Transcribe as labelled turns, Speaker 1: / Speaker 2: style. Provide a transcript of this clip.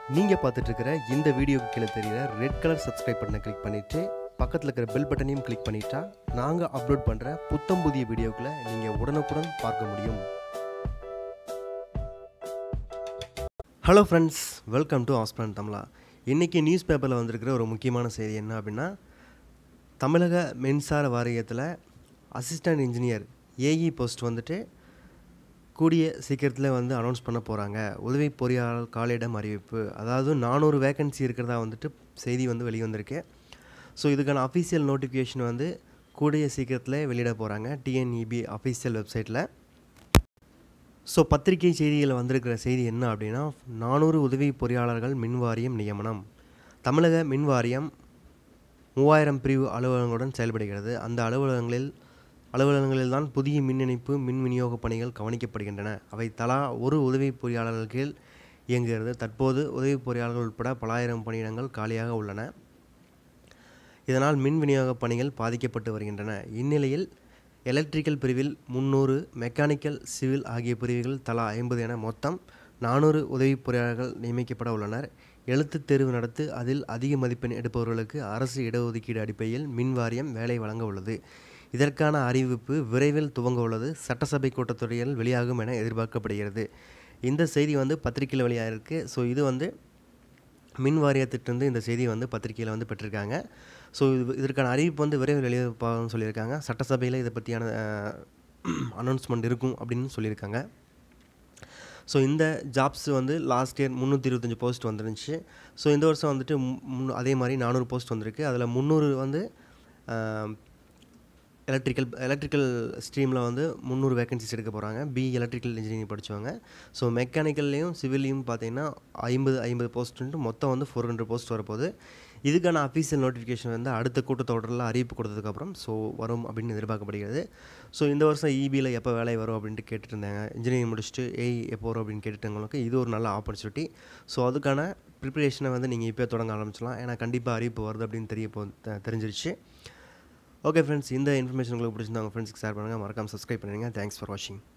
Speaker 1: நீங்கள் பார்த்துட்டு இருக்கிற இந்த வீடியோக்கு கீழே தெரியுற ரெட் கலர் சப்ஸ்கிரைப் பட்டனை கிளிக் பண்ணிவிட்டு பக்கத்தில் இருக்கிற பெல் பட்டனையும் கிளிக் பண்ணிட்டா நாங்கள் அப்லோட் பண்ணுற புத்தம் புதிய வீடியோக்களை நீங்கள் உடனுக்குடன் பார்க்க முடியும் ஹலோ ஃப்ரெண்ட்ஸ் வெல்கம் டு ஆஸ்பிரன் தமிழா இன்றைக்கி நியூஸ் பேப்பரில் வந்திருக்கிற ஒரு முக்கியமான செய்தி என்ன அப்படின்னா தமிழக மின்சார வாரியத்தில் அசிஸ்டன்ட் இன்ஜினியர் ஏஇ போஸ்ட் வந்துட்டு கூடிய சீக்கிரத்தில் வந்து அனௌன்ஸ் பண்ண போகிறாங்க உதவி பொறியாளர் காலியிடம் அறிவிப்பு அதாவது நானூறு வேகன்சி இருக்கிறதா வந்துட்டு செய்தி வந்து வெளிவந்திருக்கு ஸோ இதுக்கான அஃபீஷியல் நோட்டிஃபிகேஷன் வந்து கூடிய சீக்கிரத்தில் வெளியிட போகிறாங்க டிஎன்இபி அஃபீஷியல் வெப்சைட்டில் ஸோ பத்திரிகை செய்தியில் வந்திருக்கிற செய்தி என்ன அப்படின்னா நானூறு உதவி பொறியாளர்கள் மின்வாரியம் நியமனம் தமிழக மின்வாரியம் மூவாயிரம் பிரிவு அலுவலகங்களுடன் செயல்படுகிறது அந்த அலுவலகங்களில் அலுவலகங்களில்தான் புதிய மின் இணைப்பு மின் விநியோக பணிகள் கவனிக்கப்படுகின்றன அவை தலா ஒரு உதவி பொறியாளர்கள் கீழ் இயங்குகிறது தற்போது உதவி பொறியாளர்கள் உட்பட பலாயிரம் பணியிடங்கள் காலியாக உள்ளன இதனால் மின் விநியோக பணிகள் பாதிக்கப்பட்டு வருகின்றன இந்நிலையில் எலக்ட்ரிக்கல் பிரிவில் முந்நூறு மெக்கானிக்கல் சிவில் ஆகிய பிரிவுகள் தலா ஐம்பது என மொத்தம் நானூறு உதவி பொறியாளர்கள் நியமிக்கப்பட உள்ளனர் எழுத்துத் தேர்வு நடத்து அதில் அதிக மதிப்பெண் எடுப்பவர்களுக்கு அரசு இடஒதுக்கீடு அடிப்படையில் மின் வாரியம் வேலை வழங்க உள்ளது இதற்கான அறிவிப்பு விரைவில் துவங்க உள்ளது சட்டசபை கூட்டத்தொடரில் வெளியாகும் என எதிர்பார்க்கப்படுகிறது இந்த செய்தி வந்து பத்திரிகையில் வெளியாகிருக்கு ஸோ இது வந்து மின் வாரியத்திட்டிருந்து இந்த செய்தியை வந்து பத்திரிகையில் வந்து பெற்றிருக்காங்க ஸோ இது இதற்கான அறிவிப்பு வந்து விரைவில் வெளியிடப்பாகன்னு சொல்லியிருக்காங்க சட்டசபையில் இதை பற்றியான அனௌன்ஸ்மெண்ட் இருக்கும் அப்படின்னு சொல்லியிருக்காங்க ஸோ இந்த ஜாப்ஸ் வந்து லாஸ்ட் இயர் முந்நூற்றி இருபத்தஞ்சி போஸ்ட் வந்துருந்துச்சு ஸோ இந்த வருஷம் வந்துட்டு முன் அதே மாதிரி நானூறு போஸ்ட் வந்திருக்கு அதில் முந்நூறு வந்து எலக்ட்ரிக்கல் எலக்ட்ரிக்கல் ஸ்ட்ரீமில் வந்து முந்நூறு வேகன்சிஸ் எடுக்க போகிறாங்க பி எலக்ட்ரிக்கல் இன்ஜினியரிங் படித்தவங்க ஸோ மெக்கானிக்கல்லையும் சிவிலையும் பார்த்தீங்கன்னா ஐம்பது ஐம்பது போஸ்ட்டுன்ட்டு மொத்தம் வந்து ஃபோர் ஹண்ட்ரட் போஸ்ட் வரப்போகுது இதுக்கான அஃபீஷியல் நோட்டிஃபிகேஷன் வந்து அடுத்த கூட்டத்தொடரில் அறிவிப்பு கொடுத்ததுக்கப்புறம் ஸோ வரும் அப்படின்னு எதிர்பார்க்கப்படுகிறது ஸோ இந்த வருஷம் இபியில் எப்போ வேலை வரும் அப்படின்ட்டு கேட்டுட்டு இருந்தாங்க இன்ஜினியரிங் முடிச்சுட்டு ஏய் எப்போ வரும் அப்படின்னு கேட்டுட்டவங்களுக்கு இது ஒரு நல்ல ஆப்பர்ச்சுனிட்டி ஸோ அதுக்கான ப்ரிப்பரேஷனை வந்து நீங்கள் இப்போ தொடங்க ஆரம்பிச்சலாம் ஏன்னா கண்டிப்பாக அறிவிப்பு வருது அப்படின்னு தெரிய போ தெரிஞ்சிருச்சு ஓகே ஃப்ரெண்ட்ஸ் இந்த இன்ஃபர்மேஷன் உங்களுக்கு பிடிச்சிருந்தா உங்கள் ஃப்ரெண்ட்ஸ்க்கு ஷேர் பண்ணுங்கள் மறக்காமல் சப்ஸ்கிரைப் பண்ணுங்கள் தேங்க்ஸ் ஃபார் வாட்சிங்